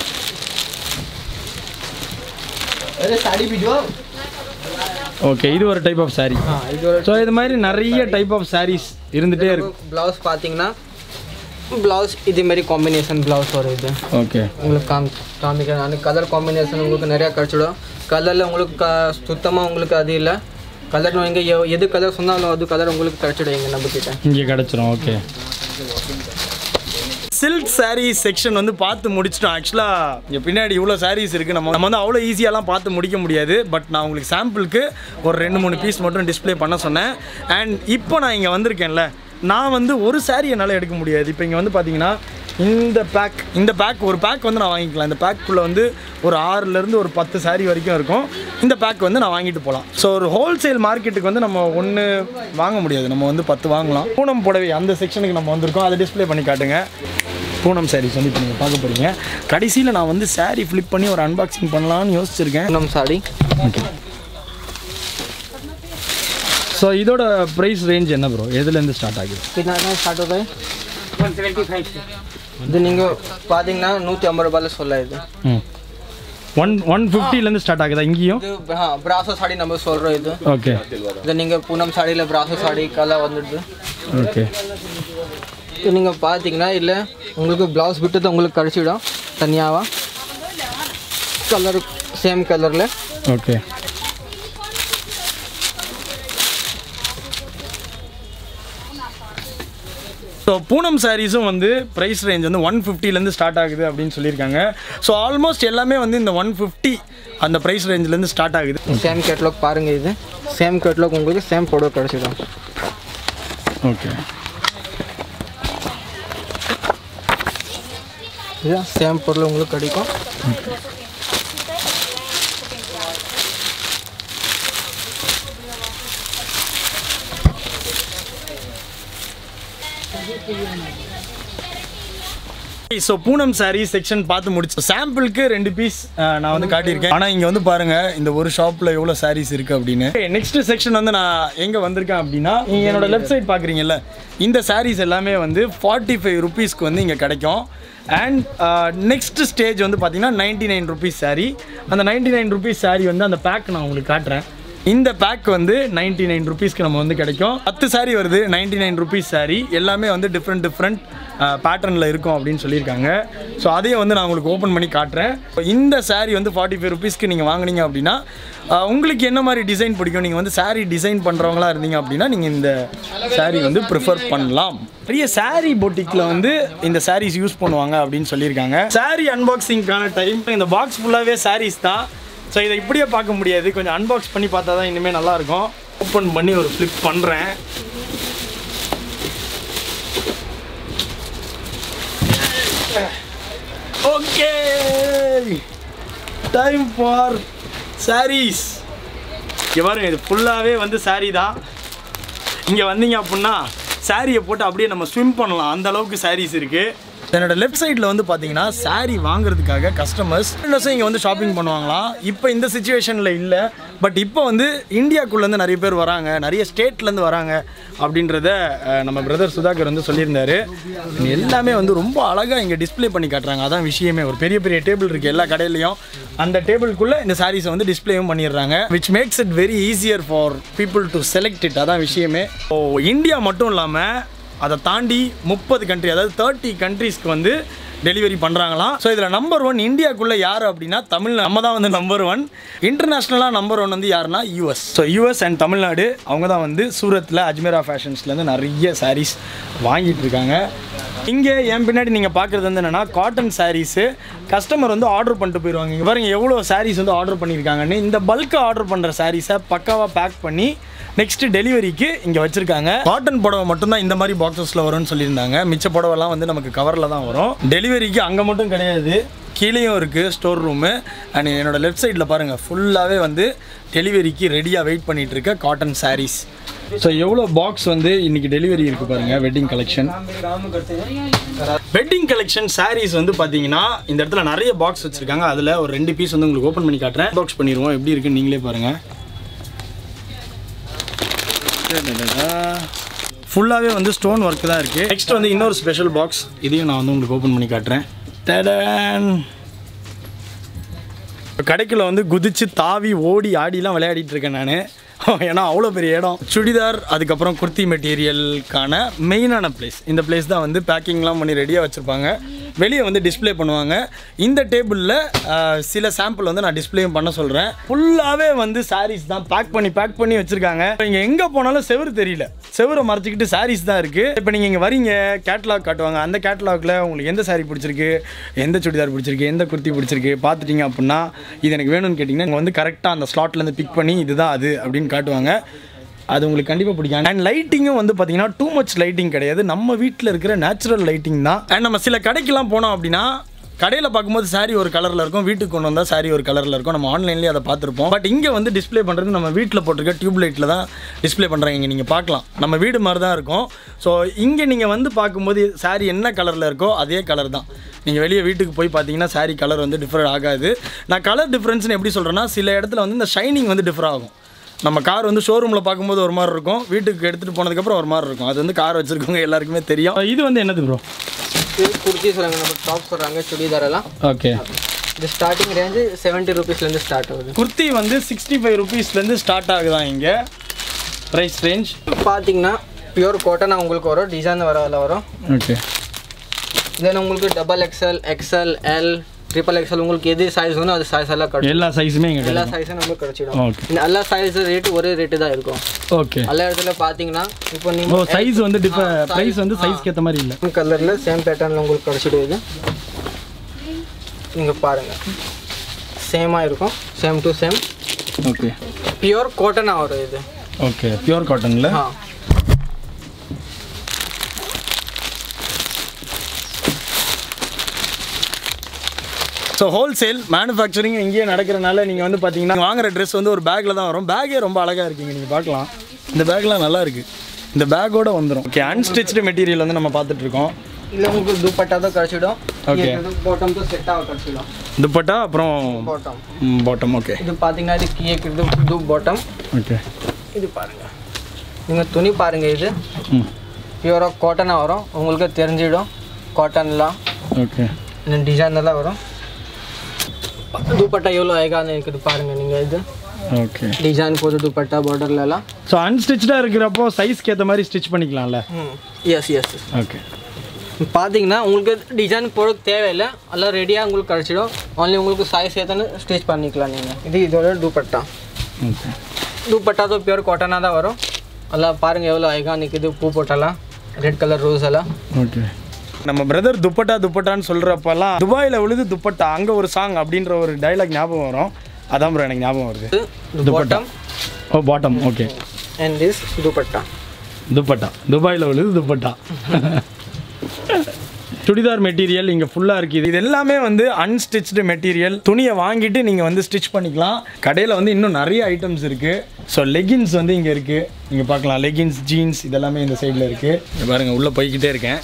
sari video okay இது ஒரு டைப் ஆஃப் சாரி ஆ இது ஒரு ஸோ இது மாதிரி நிறைய டைப் ஆஃப் சாரீஸ் இருந்துகிட்டே இருக்கும் ப்ளவுஸ் பார்த்தீங்கன்னா ப்ளவுஸ் இதேமாரி காம்பினேஷன் ப்ளவுஸ் வரும் இது ஓகே உங்களுக்கு காம் காமிக்கிறேன் நான் கலர் காம்பினேஷன் உங்களுக்கு நிறையா கிடச்சிடும் கலரில் உங்களுக்கு க சுத்தமாக உங்களுக்கு அது இல்லை கலர் நீங்கள் எது கலர் சொன்னாலும் அது கலர் உங்களுக்கு கிடச்சிடும் எங்கள் நம்மக்கிட்ட இங்கே கிடச்சிரும் ஓகே சில்க் saree செக்ஷன் வந்து பார்த்து முடிச்சிட்டோம் ஆக்சுவலாக இங்கே பின்னாடி இவ்வளோ sarees இருக்குது நம்ம நம்ம வந்து அவ்வளோ ஈஸியாலாம் பார்த்து முடிக்க முடியாது பட் நான் உங்களுக்கு சாம்பிளுக்கு ஒரு ரெண்டு மூணு பீஸ் மட்டும் டிஸ்ப்ளே பண்ண சொன்னேன் அண்ட் இப்போ நான் இங்கே வந்திருக்கேன்ல நான் வந்து ஒரு saree என்னால் எடுக்க முடியாது இப்போ இங்கே வந்து பார்த்தீங்கன்னா இந்த பேக் இந்த பேக் ஒரு பேக் வந்து நான் வாங்கிக்கலாம் இந்த பேக்குள்ளே வந்து ஒரு ஆறுலேருந்து ஒரு பத்து saree வரைக்கும் இருக்கும் இந்த பேக் வந்து நான் வாங்கிட்டு போகலாம் ஸோ ஒரு ஹோல்சேல் மார்க்கெட்டுக்கு வந்து நம்ம ஒன்று வாங்க முடியாது நம்ம வந்து பத்து வாங்கலாம் பூனம் புடவை அந்த செக்ஷனுக்கு நம்ம வந்திருக்கோம் அதை டிஸ்ப்ளே பண்ணி காட்டுங்க பூனம் சாரீஸ் வந்து இப்போ நீங்கள் பார்க்க போகிறீங்க கடைசியில் நான் வந்து saree ஃப்ளிப் பண்ணி ஒரு அன்பாக்சிங் பண்ணலாம்னு யோசிச்சிருக்கேன் நம்ம சாடி ஸோ இதோட ப்ரைஸ் ரேஞ்ச் என்ன ப்ரோ எதுலேருந்து ஸ்டார்ட் ஆகுது கிட்ட ஸ்டார்ட் ஆகுது இது நீங்கள் பார்த்தீங்கன்னா நூற்றி ஐம்பது ரூபாயில் சொல்ல இது ம் ஒன் ஒன் ஃபிஃப்டிலேருந்து ஸ்டார்ட் ஆகுதா இங்கேயும் இது ஆ பிராசோ சாடி நம்ம சொல்கிறோம் இது ஓகே இது நீங்கள் பூனம் சாடியில் பிராசோ சாடி கலர் வந்துடுது ஓகே இது நீங்கள் பார்த்தீங்கன்னா இல்லை உங்களுக்கு ப்ளவுஸ் விட்டது உங்களுக்கு கிடச்சிடும் தனியாவா கலர் சேம் கலரில் ஓகே ஸோ பூனம் சாரீஸும் வந்து ப்ரைஸ் ரேஞ்ச் வந்து ஒன் ஃபிஃப்டிலேருந்து ஸ்டார்ட் ஆகுது அப்படின்னு சொல்லியிருக்காங்க ஸோ ஆல்மோஸ்ட் எல்லாமே வந்து இந்த ஒன் ஃபிஃப்டி அந்த ப்ரைஸ் ரேஞ்சிலேருந்து ஸ்டார்ட் ஆகுது சேம் கேட்லாக் பாருங்கள் இது சேம் கேட்லாக் உங்களுக்கு சேம் புடவை கிடச்சிடும் ஓகே இது சேம் பொருள் உங்களுக்கு கிடைக்கும் ஸோ பூனம் சாரீ செக்ஷன் பார்த்து முடிச்சு சாம்பிளுக்கு ரெண்டு பீஸ் நான் வந்து காட்டியிருக்கேன் ஆனால் இங்கே வந்து பாருங்க இந்த ஒரு ஷாப்பில் எவ்வளோ சாரீஸ் இருக்குது அப்படின்னு நெக்ஸ்ட் செக்ஷன் வந்து நான் எங்கே வந்திருக்கேன் அப்படின்னா நீங்கள் என்னோட லெஃப்ட் சைட் பார்க்குறீங்கல்ல இந்த சாரீஸ் எல்லாமே வந்து ஃபார்ட்டி ஃபைவ் ருபீஸ்க்கு வந்து இங்கே கிடைக்கும் அண்ட் நெக்ஸ்ட் ஸ்டேஜ் வந்து பார்த்தீங்கன்னா நைன்டி நைன் ருபீஸ் சாரீ அந்த நைன்டி நைன் ருபீஸ் சாரீ வந்து அந்த பேக் நான் உங்களுக்கு காட்டுறேன் இந்த பேக் வந்து நைன்டி நைன் ருபீஸ்க்கு நம்ம வந்து கிடைக்கும் பத்து saree வருது நைன்டி நைன் ருபீஸ் saree எல்லாமே வந்து டிஃப்ரெண்ட் டிஃப்ரெண்ட் பேட்டர்னில் இருக்கும் அப்படின்னு சொல்லியிருக்காங்க ஸோ அதையும் வந்து நான் உங்களுக்கு ஓப்பன் பண்ணி காட்டுறேன் இந்த saree வந்து ஃபார்ட்டி ஃபைவ் ருபீஸ்க்கு நீங்கள் வாங்குனீங்க அப்படின்னா அஹ், உங்களுக்கு என்ன மாதிரி டிசைன் பிடிக்கும் நீங்கள் வந்து saree டிசைன் பண்ணுறவங்களா இருந்தீங்க அப்படின்னா நீங்கள் இந்த saree வந்து ப்ரிஃபர் பண்ணலாம் பெரிய saree பொட்டிக்கில் வந்து இந்த sarees யூஸ் பண்ணுவாங்க அப்படின்னு சொல்லியிருக்காங்க saree அன்பாக்சிங்க்கான டைம் இந்த பாக்ஸ் ஃபுல்லாகவே sarees தான் ஸோ இதை இப்படியே பார்க்க முடியாது கொஞ்சம் அன்பாக்ஸ் பண்ணி பார்த்தா தான் இனிமேல் நல்லாயிருக்கும் ஓப்பன் பண்ணி ஒரு ஃப்ளிப் பண்ணுறேன் ஓகே டைம் ஃபார் சாரீஸ் இங்கே பாருங்க இது ஃபுல்லாகவே வந்து saree தான் இங்கே வந்தீங்க அப்படின்னா சாரியை போட்டு அப்படியே நம்ம ஸ்விம் பண்ணலாம் அந்த அளவுக்கு சாரீஸ் இருக்குது என்னோட லெஃப்ட் சைடில் வந்து பார்த்தீங்கன்னா saree வாங்குறதுக்காக கஸ்டமர்ஸ் இங்கே வந்து ஷாப்பிங் பண்ணுவாங்களாம் இப்போ இந்த சுச்சுவேஷனில் இல்லை பட் இப்போ வந்து இந்தியாக்குள்ளேருந்து நிறைய பேர் வராங்க நிறைய ஸ்டேட்லேருந்து வராங்க அப்படின்றத அஹ், நம்ம பிரதர் சுதாகர் வந்து சொல்லியிருந்தாரு இது எல்லாமே வந்து ரொம்ப அழகாக இங்கே டிஸ்ப்ளே பண்ணி காட்டுறாங்க அதான் விஷயமே ஒரு பெரிய பெரிய டேபிள் இருக்குது எல்லா கடையிலையும் அந்த டேபிளுக்குள்ளே இந்த சாரீஸை வந்து டிஸ்ப்ளேவும் பண்ணிடுறாங்க which makes it very easier for people to select it அதான் விஷயமே ஓ இந்தியா மட்டும் இல்லாமல் அதை தாண்டி முப்பது கண்ட்ரி அதாவது தேர்ட்டி கண்ட்ரீஸ்க்கு வந்து டெலிவரி பண்ணுறாங்களாம் ஸோ இதில் நம்பர் ஒன் இந்தியாக்குள்ளே யார் அப்படின்னா தமிழ் நம்ம தான் வந்து நம்பர் ஒன் இன்டர்நேஷ்னலாக நம்பர் ஒன் வந்து யாருன்னா US so US and Tamil Nadu அவங்க தான் வந்து சூரத்தில் அஜ்மீரா ஃபேஷன்ஸ்லேருந்து நிறைய சாரீஸ் வாங்கிட்டு இருக்காங்க இங்கே என் பின்னாடி நீங்கள் பார்க்குறது வந்து என்னென்னா காட்டன் சாரீஸு கஸ்டமர் வந்து ஆர்டர் பண்ணிட்டு போயிடுவாங்க இங்கே பாருங்க எவ்வளோ சாரீஸ் வந்து ஆர்டர் பண்ணியிருக்காங்கன்னு இந்த பல்காக ஆர்டர் பண்ணுற சாரீஸை பக்காவாக பேக் பண்ணி நெக்ஸ்ட் டெலிவரிக்கு இங்கே வச்சிருக்காங்க காட்டன் புடவை மட்டும்தான் இந்த மாதிரி பாக்ஸஸில் வரும்னு சொல்லியிருந்தாங்க மிச்ச புடவைலாம் வந்து நமக்கு கவரில் தான் வரும் டெலிவரிக்கு அங்கே மட்டும் கிடையாது கீழேயும் இருக்குது ஸ்டோர் ரூமு அண்ட் என்னோட லெஃப்ட் சைடில் பாருங்கள் ஃபுல்லாகவே வந்து டெலிவரிக்கு ரெடியாக வெயிட் பண்ணிட்டு இருக்க காட்டன் சாரீஸ் ஸோ எவ்வளோ பாக்ஸ் வந்து இன்னைக்கு டெலிவரி இருக்குது பாருங்கள் wedding collection wedding collection sarees வந்து பார்த்தீங்கன்னா இந்த இடத்துல நிறைய பாக்ஸ் வச்சுருக்காங்க அதில் ஒரு ரெண்டு பீஸ் வந்து உங்களுக்கு ஓப்பன் பண்ணி காட்டுறேன் பாக்ஸ் பண்ணிடுவோம் எப்படி இருக்குன்னு நீங்களே பாருங்கள் ஃபுல்லாகவே வந்து ஸ்டோன் ஒர்க் தான் இருக்குது நெக்ஸ்ட் வந்து இன்னொரு ஸ்பெஷல் பாக்ஸ் இதையும் நான் வந்து உங்களுக்கு ஓப்பன் பண்ணி காட்டுறேன் டடன் கடைக்குள்ள வந்து குதிச்சு தாவி ஓடி ஆடிலாம் விளையாடிட்டு இருக்கேன் நான் ஏன்னா அவ்வளோ பெரிய இடம் சுடிதார் அதுக்கப்புறம் குர்த்தி மெட்டீரியலுக்கான மெயினான பிளேஸ் இந்த பிளேஸ் தான் வந்து பேக்கிங்லாம் பண்ணி ரெடியாக வச்சுருப்பாங்க வெளியே வந்து டிஸ்ப்ளே பண்ணுவாங்க இந்த டேபிளில் சில சாம்பிள் வந்து நான் டிஸ்ப்ளேயும் பண்ண சொல்கிறேன் ஃபுல்லாகவே வந்து சாரீஸ் தான் பேக் பண்ணி பேக் பண்ணி வச்சுருக்காங்க இங்கே எங்கே போனாலும் செவுரு தெரியல செவரை மறைச்சிக்கிட்டு சாரீஸ் தான் இருக்குது இப்போ நீங்கள் இங்கே வரீங்க கேட்லாக் காட்டுவாங்க அந்த கேட்லாகில் உங்களுக்கு எந்த saree பிடிச்சிருக்கு எந்த சுடிதார் பிடிச்சிருக்கு எந்த குர்த்தி பிடிச்சிருக்கு பார்த்துட்டீங்க அப்படின்னா இது எனக்கு வேணும்னு கேட்டிங்கன்னா இங்கே வந்து கரெக்டாக அந்த ஸ்லாட்லேருந்து பிக் பண்ணி இதுதான் அது அப்படின்னு காட்டுவாங்க அது உங்களுக்கு கண்டிப்பாக பிடிக்கும் அண்ட் லைட்டிங்கும் வந்து பார்த்தீங்கன்னா டூ மச் லைட்டிங் கிடையாது நம்ம வீட்டில் இருக்கிற நேச்சுரல் லைட்டிங் தான் அண்ட் நம்ம சில கடைக்கெல்லாம் போனோம் அப்படின்னா கடையில் பார்க்கும்போது saree ஒரு கலரில் இருக்கும் வீட்டுக்கு கொண்டு வந்தால் saree ஒரு கலரில் இருக்கும் நம்ம ஆன்லைன்லேயே அதை பார்த்துருப்போம் பட் இங்கே வந்து டிஸ்ப்ளே பண்ணுறது நம்ம வீட்டில் போட்டிருக்க டியூப் லைட்டில் தான் டிஸ்ப்ளே பண்ணுறாங்க இங்கே நீங்கள் பார்க்கலாம் நம்ம வீடு மாதிரி தான் இருக்கும் ஸோ இங்கே நீங்கள் வந்து பார்க்கும்போது saree என்ன கலரில் இருக்கோ அதே கலர் தான் நீங்கள் வெளியே வீட்டுக்கு போய் பார்த்தீங்கன்னா saree கலர் வந்து டிஃபர் ஆகாது நான் கலர் டிஃப்ரென்ஸ்னு எப்படி சொல்கிறேன்னா சில இடத்துல வந்து இந்த ஷைனிங் வந்து டிஃபர் ஆகும் நம்ம கார் வந்து ஷோரூமில் பார்க்கும்போது ஒரு மாதிரி இருக்கும் வீட்டுக்கு எடுத்துகிட்டு போனதுக்கப்புறம் ஒரு மாதிரி இருக்கும் அது வந்து கார் வச்சுருக்கவங்க எல்லாருக்குமே தெரியும் இது வந்து என்னது ப்ரோ இது குர்த்தி சொல்கிறாங்க நம்ம டாப் சொல்கிறாங்க சுடிதார் எல்லாம் ஓகே இது ஸ்டார்டிங் ரேஞ்சு செவன்ட்டி ருபீஸ்லேருந்து ஸ்டார்ட் ஆகுது குர்த்தி வந்து சிக்ஸ்டி ஃபைவ் ருபீஸ்லேருந்து ஸ்டார்ட் ஆகுதான் இங்கே ப்ரைஸ் ரேஞ்ச் பார்த்தீங்கன்னா பியூர் காட்டன் உங்களுக்கு வரும் டிசைன் வர அதில் வரும் ஓகே தென் உங்களுக்கு double XL XL L triple XL உங்களுக்கு எது சைஸ் வேணும் அது சைஸ் எல்லாம் கிடைக்கும் எல்லா சைஸுமே இங்கே எல்லா கிடைக்கும் சைஸும் நம்மளுக்கு கிடைச்சிடும் ஓகே இந்த எல்லா சைஸ் ரேட் ஒரே ரேட்டு தான் இருக்கும் ஓகே எல்லா இடத்துல பார்த்தீங்கன்னா இப்போ ஓ நீங்கள் சைஸ் வந்து டிஃப ப்ரைஸ் வந்து சைஸ்க்கு ஏற்ற மாதிரி இல்லை கலரில் சேம் பேட்டர்னில் உங்களுக்கு கிடைச்சிடும் இது நீங்கள் பாருங்கள் சேமாக இருக்கும் same to same okay pure காட்டனாக வரும் இது ஓகே பியூர் காட்டனில் ஆ ஸோ ஹோல்சேல் மேனுஃபேக்சரிங் இங்கேயே நடக்கிறனால நீங்கள் வந்து பார்த்தீங்கன்னா வாங்குற ட்ரெஸ் வந்து ஒரு பேக்கில் தான் வரும் பேக்கே ரொம்ப அழகாக இருக்குங்க நீங்கள் பார்க்கலாம் இந்த பேக்லாம் நல்லா இருக்கு இந்த பேக்கோட வந்துடும் ஓகே அன்ஸ்டிச்டு மெட்டீரியல் வந்து நம்ம பார்த்துட்டு இருக்கோம் இல்லை உங்களுக்கு துப்பட்டா தான் கிடச்சிடும் Okay. பாட்டம் தான் செட்டாக கிடச்சிடும் துப்பட்டா அப்புறம் பாட்டம் பாட்டம் ஓகே இது பார்த்தீங்கன்னா இது கீழே இது இது பாட்டம் ஓகே இது பாருங்கள் நீங்கள் துணி பாருங்கள் இது ம் பியூராக காட்டனாக வரும் உங்களுக்கு தெரிஞ்சிடும் காட்டன்லாம் ஓகே இந்த டிசைன் எல்லாம் வரும் துப்பட்டா எவ்வளோ அழகாக இருக்குது பாருங்கள் நீங்கள் இது ஓகே டிசைன் போது துப்பட்டா பார்டர்லலாம் ஸோ அன்ஸ்டிச்சாக இருக்கிறப்போ சைஸ்க்கு ஏற்ற மாதிரி ஸ்டிச் பண்ணிக்கலாம்ல ம் எஸ் எஸ் ஓகே பார்த்தீங்கன்னா உங்களுக்கு டிசைன் போட தேவையில்லை எல்லாம் ரெடியாக உங்களுக்கு கிடச்சிடும் ஒன்லி உங்களுக்கு சைஸ் ஏற்றன்னு ஸ்டிச் பண்ணிக்கலாம் நீங்கள் இது இதோட துப்பட்டா ஓகே துப்பட்டா தான் பியூர் காட்டனாக தான் வரும் எல்லாம் பாருங்கள் எவ்வளோ அழகாக நிற்குது பூ போட்டெல்லாம் ரெட் கலர் ரோஸ் எல்லாம் ஓகே நம்ம பிரதர் துப்பட்டா துப்பட்டான்னு சொல்கிறப்பெல்லாம் துபாயில் விழுது துப்பட்டா அங்கே ஒரு சாங் அப்படின்ற ஒரு டைலாக் ஞாபகம் வரும் அதான் ப்ரோ எனக்கு ஞாபகம் வருது இது பாட்டம் ஓ bottom okay and this dupatta dupatta துபாயில் விழுது துப்பட்டா சுடிதார் மெட்டீரியல் இங்கே ஃபுல்லாக இருக்குது இது எல்லாமே வந்து அன்ஸ்டிச்டு மெட்டீரியல் துணியை வாங்கிட்டு நீங்கள் வந்து ஸ்டிச் பண்ணிக்கலாம் கடையில் வந்து இன்னும் நிறைய ஐட்டம்ஸ் இருக்குது ஸோ லெகின்ஸ் வந்து இங்கே இருக்குது நீங்கள் பார்க்கலாம் லெகின்ஸ் ஜீன்ஸ் இதெல்லாமே இந்த சைடில் இருக்குது பாருங்கள் உள்ளே போய்கிட்டே இருக்கேன்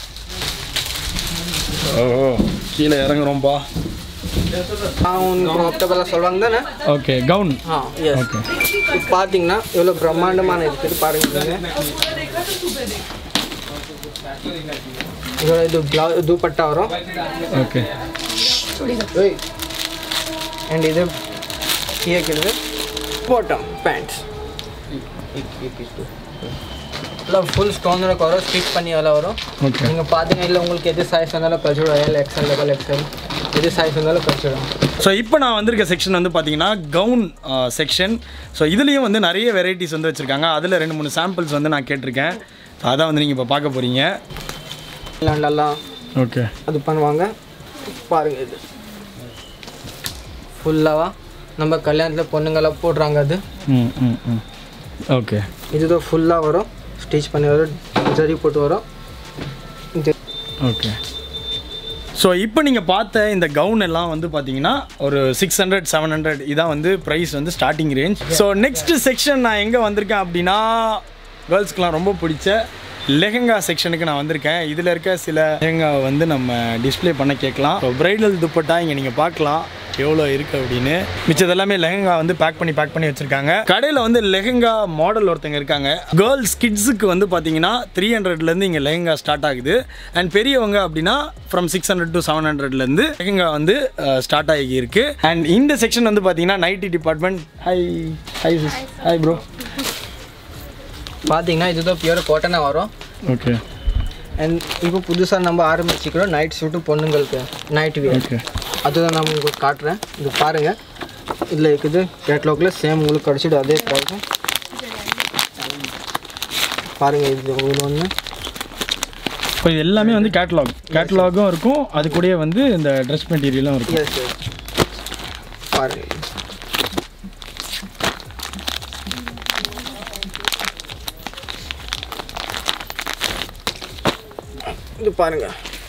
ஓ கீழே இறங்குறோம்ப்பா கவுன் க்ராப் டாப் எல்லாம் சொல்லுவாங்க தானே ஓகே கவுன் ஆ எஸ் ஓகே இப்போ பார்த்தீங்கன்னா எவ்வளோ பிரம்மாண்டமான இருக்குது பாருங்க இதோட இது பிளவு துப்பட்டா வரும் ஓகே அண்ட் இது கேட்குறது பாட்டம் பேண்ட்ஸ் இல்லை ஃபுல் ஸ்டோன் ஒர்க் வரும் ஸ்டிச் பண்ணி எல்லாம் வரும் ஓகே நீங்கள் பார்த்தீங்கன்னா இல்லை உங்களுக்கு எது சைஸ் வந்தாலும் கழிச்சிடும் எல் எக்ஸ்எல் டபுள் எக்ஸ்எல் எது சைஸ் வந்தாலும் கழிச்சிடும் ஸோ இப்போ நான் வந்திருக்க செக்ஷன் வந்து பார்த்தீங்கன்னா கவுன் செக்ஷன் ஸோ இதுலேயும் வந்து நிறைய வெரைட்டிஸ் வந்து வச்சுருக்காங்க அதில் ரெண்டு மூணு சாம்பிள்ஸ் வந்து நான் கேட்டிருக்கேன் அதான் வந்து நீங்கள் இப்போ பார்க்க போகிறீங்க இல்லாண்டெல்லாம் ஓகே அது பண்ணுவாங்க பாருங்க இது ஃபுல்லாவா நம்ம கல்யாணத்தில் பொண்ணுங்கெல்லாம் போடுறாங்க அது ம் ம் ம் ஓகே இதுதான் ஃபுல்லாக வரும் ஸ்டிச் பண்ணி வரும் ஜரி போட்டு வரும் இது ஓகே ஸோ இப்போ நீங்கள் பார்த்த இந்த கவுன் எல்லாம் வந்து பார்த்தீங்கன்னா ஒரு சிக்ஸ் ஹண்ட்ரட் செவன் ஹண்ட்ரட் இதான் வந்து ப்ரைஸ் வந்து starting range so next section நான் எங்கே வந்திருக்கேன் அப்படின்னா கேர்ள்ஸ்க்குலாம் ரொம்ப பிடிச்ச லெஹங்கா செக்ஷனுக்கு நான் வந்திருக்கேன் இதில் இருக்க சில லெஹங்கா வந்து நம்ம டிஸ்ப்ளே பண்ண கேட்கலாம் ஸோ பிரைடல் துப்பட்டா இங்கே நீங்கள் பார்க்கலாம் எவ்வளோ இருக்குது அப்படின்னு மிச்சது எல்லாமே லெஹங்கா வந்து பேக் பண்ணி பேக் பண்ணி வச்சுருக்காங்க கடையில் வந்து லெஹங்கா மாடல் ஒருத்தங்க இருக்காங்க கேர்ள்ஸ் கிட்ஸுக்கு வந்து பார்த்தீங்கன்னா த்ரீ ஹண்ட்ரட்லேருந்து இங்கே லெஹங்கா ஸ்டார்ட் ஆகுது அண்ட் பெரியவங்க அப்படின்னா from six hundred to seven ஹண்ட்ரட்லேருந்து லெஹங்கா வந்து ஸ்டார்ட் ஆகி இருக்கு அண்ட் இந்த செக்ஷன் வந்து பார்த்தீங்கன்னா nighty department hi hi hi bro பார்த்தீங்கன்னா இதுதான் பியூர் காட்டனாக வரும் ஓகே அண்ட் இப்போ புதுசாக நம்ம ஆரம்பிச்சிக்கிறோம் நைட் ஷூட்டு பொண்ணுங்களுக்கு நைட் வியர் ஓகே அதுதான் நான் உங்களுக்கு காட்டுறேன் இது பாருங்கள் இதில் இருக்குது கேட்லாகில் சேம் உங்களுக்கு கிடச்சிடும் அதே ப்ரைஸ் பாருங்கள் இது ஒன்று ஒன்று இப்போ இது எல்லாமே வந்து கேட்லாக் கேட்லாகும் இருக்கும் அது கூடயே வந்து இந்த ட்ரெஸ் மெட்டீரியலும் இருக்கும் எஸ் எஸ் பாருங்கள் இது பாருங்க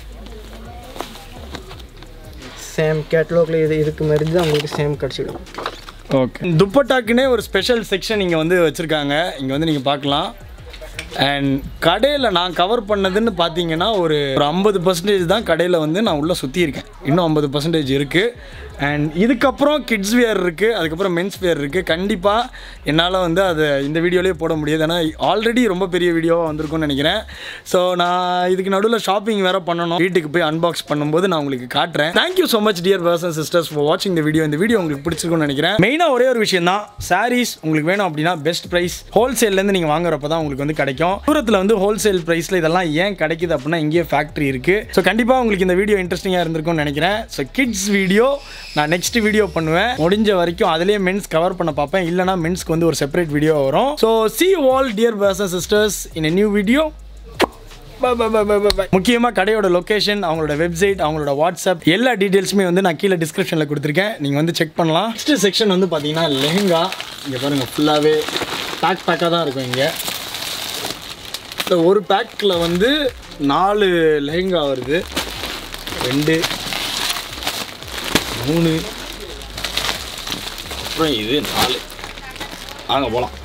சேம் கேட்லாக்ல இது இதுக்கு மாதிரி தான் உங்களுக்கு சேம் கிடச்சிடும் ஓகே துப்பட்டாக்குன்னே ஒரு ஸ்பெஷல் செக்ஷன் இங்கே வந்து வச்சுருக்காங்க இங்கே வந்து நீங்கள் பார்க்கலாம் அண்ட் கடையில் நான் கவர் பண்ணதுன்னு பார்த்தீங்கன்னா ஒரு ஒரு ஐம்பது பர்சன்டேஜ் தான் கடையில் வந்து நான் உள்ளே சுற்றி இருக்கேன் இன்னும் ஐம்பது பர்சன்டேஜ் இருக்குது அண்ட் இதுக்கப்புறம் கிட்ஸ் வியர் இருக்குது அதுக்கப்புறம் மென்ஸ் வியர் இருக்குது கண்டிப்பாக என்னால் வந்து அதை இந்த வீடியோலேயே போட முடியாது ஏன்னா ஆல்ரெடி ரொம்ப பெரிய வீடியோவாக வந்திருக்கும்னு நினைக்கிறேன் ஸோ நான் இதுக்கு நடுவில் ஷாப்பிங் வேறு பண்ணணும் வீட்டுக்கு போய் அன்பாக்ஸ் பண்ணும்போது நான் உங்களுக்கு காட்டுறேன் thank you so much dear bros and sisters for வாட்சிங் இந்த வீடியோ இந்த வீடியோ உங்களுக்கு பிடிச்சிருக்கும்னு நினைக்கிறேன் மெயினாக ஒரே ஒரு விஷயம் தான் சாரீஸ் உங்களுக்கு வேணும் அப்படின்னா பெஸ்ட் ப்ரைஸ் ஹோல்சேல்லேருந்து நீங்கள் வாங்குறப்ப தான் உங்களுக்கு வந்து கிடைக்கும் தூரத்தில் வந்து ஹோல்சேல் ப்ரைஸில் இதெல்லாம் ஏன் கிடைக்குது அப்படின்னா இங்கேயே ஃபேக்ட்ரி இருக்குது ஸோ கண்டிப்பாக உங்களுக்கு இந்த வீடியோ இன்ட்ரெஸ்டிங்காக இருந்திருக்கும்னு நினைக்கிறேன் ஸோ கிட்ஸ் வீடியோ நான் நெக்ஸ்ட் வீடியோ பண்ணுவேன் முடிஞ்ச வரைக்கும் அதுலேயே மென்ஸ் கவர் பண்ண பார்ப்பேன் இல்லைனா மென்ஸ்க்கு வந்து ஒரு செப்பரேட் வீடியோ வரும் so see all dear bros sisters in a new video முக்கியமாக கடையோட லொகேஷன் அவங்களோட வெப்சைட் அவங்களோட வாட்ஸ்அப் எல்லா டீட்டெயில்ஸுமே வந்து நான் கீழே டிஸ்கிரிப்ஷனில் கொடுத்துருக்கேன் நீங்கள் வந்து செக் பண்ணலாம் நெக்ஸ்ட் செக்ஷன் வந்து பார்த்தீங்கன்னா லெஹங்கா இங்கே பாருங்கள் ஃபுல்லாகவே பேக் பேக்காக தான் இருக்கும் இங்கே இந்த ஒரு பேக்கில் வந்து நாலு லெஹங்கா வருது ரெண்டு மூணு அப்புறம் இது நாலு வாங்க போகலாம்